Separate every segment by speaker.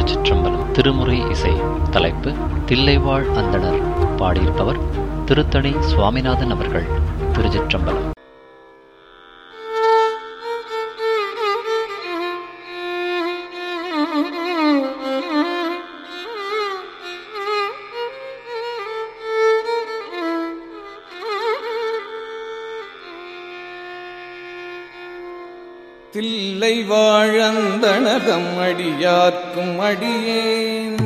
Speaker 1: திருச்சிற்றம்பலம் திருமுறை இசை தலைப்பு தில்லைவாழ் அந்தணர் பாடியிருப்பவர் திருத்தணி சுவாமிநாதன் அவர்கள் திருச்சிற்றம்பலம்
Speaker 2: தில்லை வாழந்தனதம் அடியார்க்கும் அடியேன்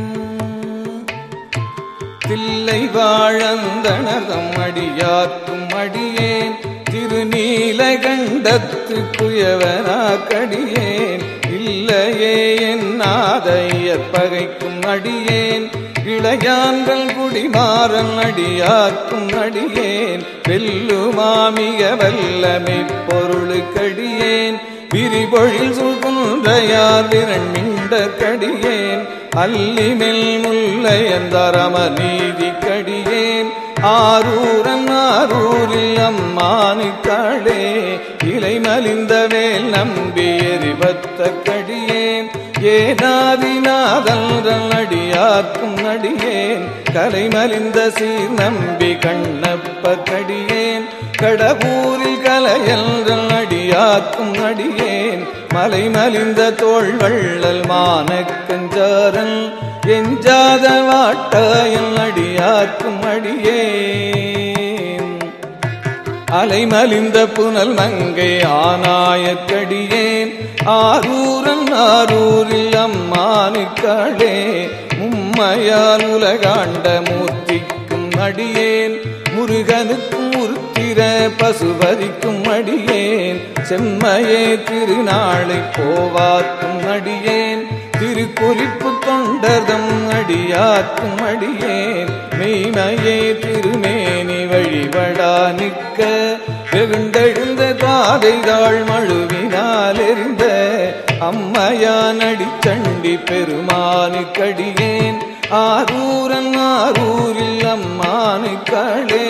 Speaker 2: தில்லை வாழந்தனதம் அடியார்க்கும் அடியேன் திருநீலகண்டத்து குயவனா கடியேன் இல்லையே என் நாதையற் பகைக்கும் அடியேன் இளையான்கள் குடிமாறன் அடியார்க்கும் அடியேன் வெல்லுமாமிக வல்லமை பொருளுக்கடியேன் விரிபொழில் சுகுன்றையார் விரண்மிண்ட கடியேன் அல்லிமெல் முல்லையந்தரம நீதி கடியேன் ஆரூரன் ஆரூரில் அம்மானுக்காளே இலை மலிந்த வேல் நம்பி எரிபத்த கடியேன் ஏனாதிநாதல் அடியார்க்கும் அடியேன் கலை மலிந்த சீர் நம்பி கண்ணப்ப கடியேன் கடபூரில் கலையல்கள் அடியார்க்கும் அடியேன் மலை மலிந்த தோள் வள்ளல் மானக்கஞ்சாரன் எஞ்சாத வாட்டாயல் அடியார்க்கும் அடியேன் அலைமலிந்த புனல் மங்கை ஆனாயக்கடியேன் ஆரூரன் ஆரூரில் அம்மானுக்காளே மும்மையால் உலகாண்ட மூர்த்திக்கும் அடியேன் முருகனுக்கும் உருத்திர பசுபதிக்கும் அடியேன் செம்மையே திருநாளை போவார்க்கும் அடியேன் திருக்குறிப்பு தொண்டர்தம் அடியார்க்கும் அடியேன் மெய்மையே திருமேனி வழிபடா நிற்க வெகுண்டெழுந்த தாதைதாள் மழுவினால் எறிந்த அம்மையான் அடிச்சண்டி பெருமானுக்கடியேன் ஆரூரன் ஆரூரில் அம்மானுக்களே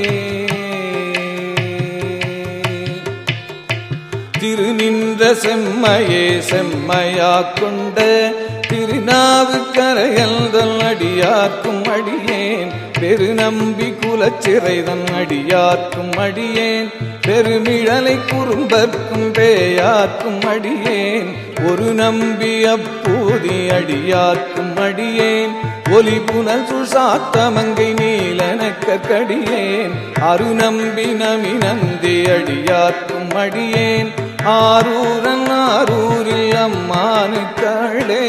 Speaker 2: திருநின்ற செம்மையே செம்மையா கொண்ட திருநாவுக்கரையல்தல் அடியார்க்கும் அடியேன் பெருநம்பி குலச்சிறைதன் அடியார்க்கும் அடியேன் பெருமிழலை குறும்பர்க்கும் பேயார்க்கும் அடியேன் ஒரு நம்பி அப்பூதி அடியார்க்கும் அடியேன் ஒலி புனல் சுசாத்தமங்கை நீலனக்க கடியேன் அருநம்பி நமி நந்தி அடியார்க்கும் அடியேன் ஆரூரன் ஆரூரில் அம்மானுக்களே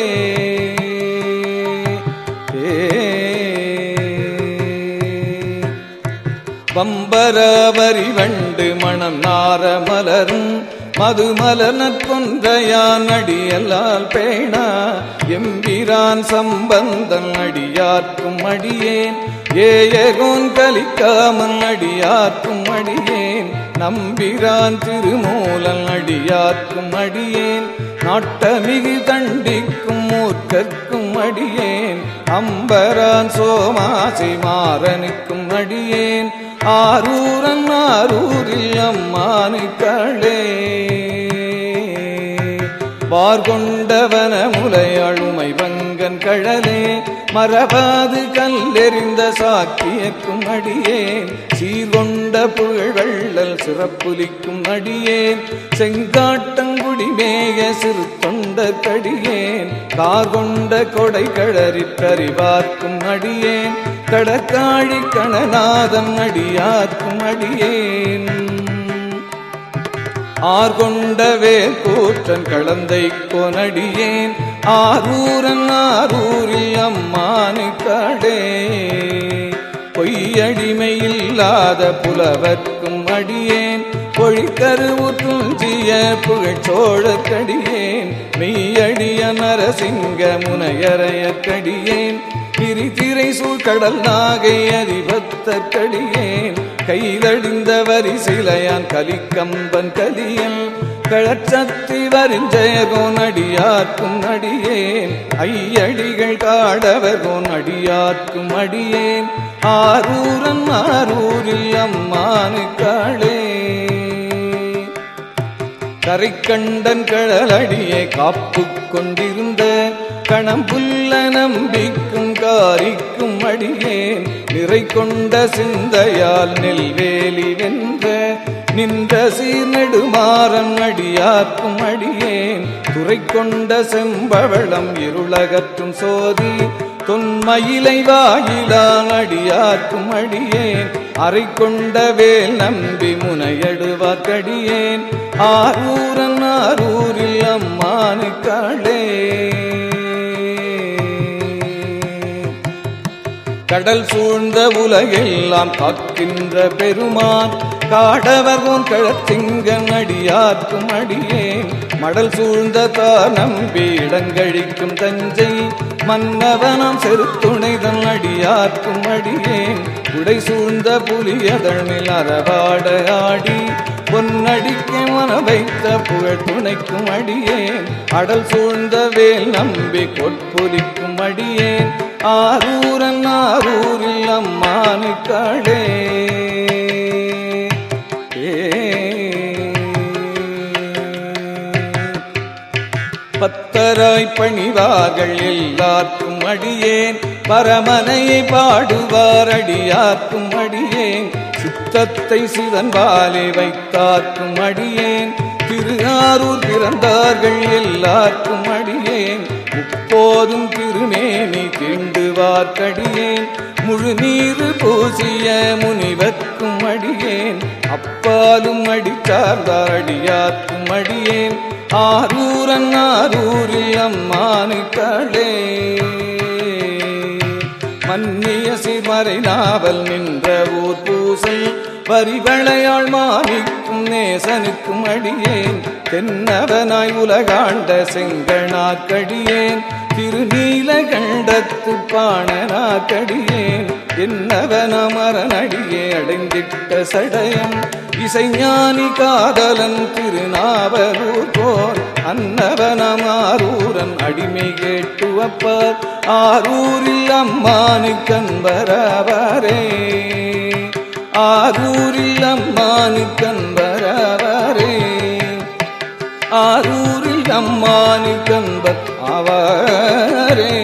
Speaker 2: வம்பரவரி வண்டு மணம் நார மலரும் மதுமலர் நற்கொன்றையான் அடியலால் பேணா எம்பிரான் சம்பந்தன் அடியார்க்கும் அடியேன் ஏயகோன் கலிக்காமன் அடியார்க்கும் அடியேன் நம்பிரான் திருமூலன் அடியார்க்கும் அடியேன் நாட்டமிகு தண்டிக்கும் மூர்க்கற்கும் அடியேன் அம்பரான் சோமாசி மாறனுக்கும் அடியேன் ஆரூரன் ஆரூரில் அம்மானுக்களே வார்கொண்டவன முலையாளுமை வங்கன் கழலே மரபாது கல்லெறிந்த சாக்கியக்கும் அடியேன் சீர்கொண்ட புகழ்வள்ளல் சிறப்புலிக்கும் அடியேன் செங்காட்டங்குடி மேக சிறு தொண்ட கடியேன் கார்கொண்ட கொடை கழறிற்றறிவார்க்கும் அடியேன் கடற்காழி கணநாதம் அடியார்க்கும் அடியேன் ஆர்கொண்டவே கூற்றன் கலந்தை கொனடியேன் ஆரூரன் ஆரூரில் அம்மானுக்காடே பொய்யடிமையில்லாத புலவர்க்கும் அடியேன் பொழிக்கருவுற்றுஞ்சிய புகழ்ச்சோழக்கடியேன் மெய்யடிய நரசிங்க முனையறைய கடியேன் திரிதிரை சூழ்கடல் நாகை அதிபத்த கடியேன் கைதடிந்த வரிசிலையான் கலிக்கம்பன் கலியன் கழச்சத்தி வரிஞ்சயகோன் அடியார்க்கும் அடியேன் ஐயடிகள் காடவர்கோன் அடியார்க்கும் அடியேன் ஆரூரன் ஆரூரில் அம்மானுக்காளே கரைக்கண்டன் கழலடியை காப்பு கொண்டிருந்த கணம்புல்ல நம்பிக்கும் காரிக்கும் அடியேன் நிறை கொண்ட சிந்தையால் நெல்வேலி வென்ற நின்ற சீர்நெடுமாறன் அடியார்க்கும் அடியேன் துறை கொண்ட செம்பவளம் இருளகற்றும் சோதி தொன்மயிலை வாயிலான் அடியார்க்கும் அடியேன் அறை கொண்ட வேல் நம்பி முனையடுவார்க்கடியேன் ஆரூரன் ஆரூரில் அம்மானுக்காளே கடல் சூழ்ந்த உலகெல்லாம் காக்கின்ற பெருமான் காடவர்கோன் கழத்திங்கன் அடியார்க்கும் அடியேன் மடல் சூழ்ந்த தார் நம்பி இடங்கழிக்கும் தஞ்சை மன்னவனம் செருத்துணைதன் அடியார்க்கும் அடியேன் உடை சூழ்ந்த புலியதழில் அறவாட ஆடி பொன்னடிக்க மன வைத்த புகழ் துணைக்கும் அடியேன் அடல் சூழ்ந்த வேல் நம்பி கொட்பொலிக்கும் அடியேன் ஆரூரன் ஆரூரில் அம்மானுக்காளே பத்தராய் பணிவார்கள் எல்லார்க்கும் அடியேன் பரமனையை பாடுவார் அடியார்க்கும் அடியேன் சித்தத்தை சிவன் பாலே வைத்தார்க்கும் அடியேன் திரு ஆரூர் பிறந்தார்கள் எல்லார்க்கும் அடியேன் முப்போதும் திருமேனி தீண்டுவார்க்கடியேன் முழு நீரு பூசிய முனிவர்க்கும் அடியேன் அப்பாலும் அடிச்சார்ந்தார் அடியார்க்கும் அடியேன் ஆரூரன் ஆரூரில் அம்மானுக்களே மன்னிய சிமறை நாவல் நின்ற ஊர் பூசல் பரிவளையாள் மாணிக்கும் நேசனுக்கும் அடியேன் தென்னவனாய் உலகாண்ட செங்கனாக்கடியேன் திருநீலகண்டத்து பாணனாக்கடியேன் என்னவனமரனடியே அடைந்திட்ட சடயம் இசைஞானி காதலன் திருநாவலூர் போர் அன்னவனம் ஆரூரன் அடிமை கேட்டுவப்பார் ஆரூரில் அம்மானு கண்பரவரே ஆரூரில் அம்மானு கண்பரவரே ஆரூரில் அம்மானு கண்பர் அவரே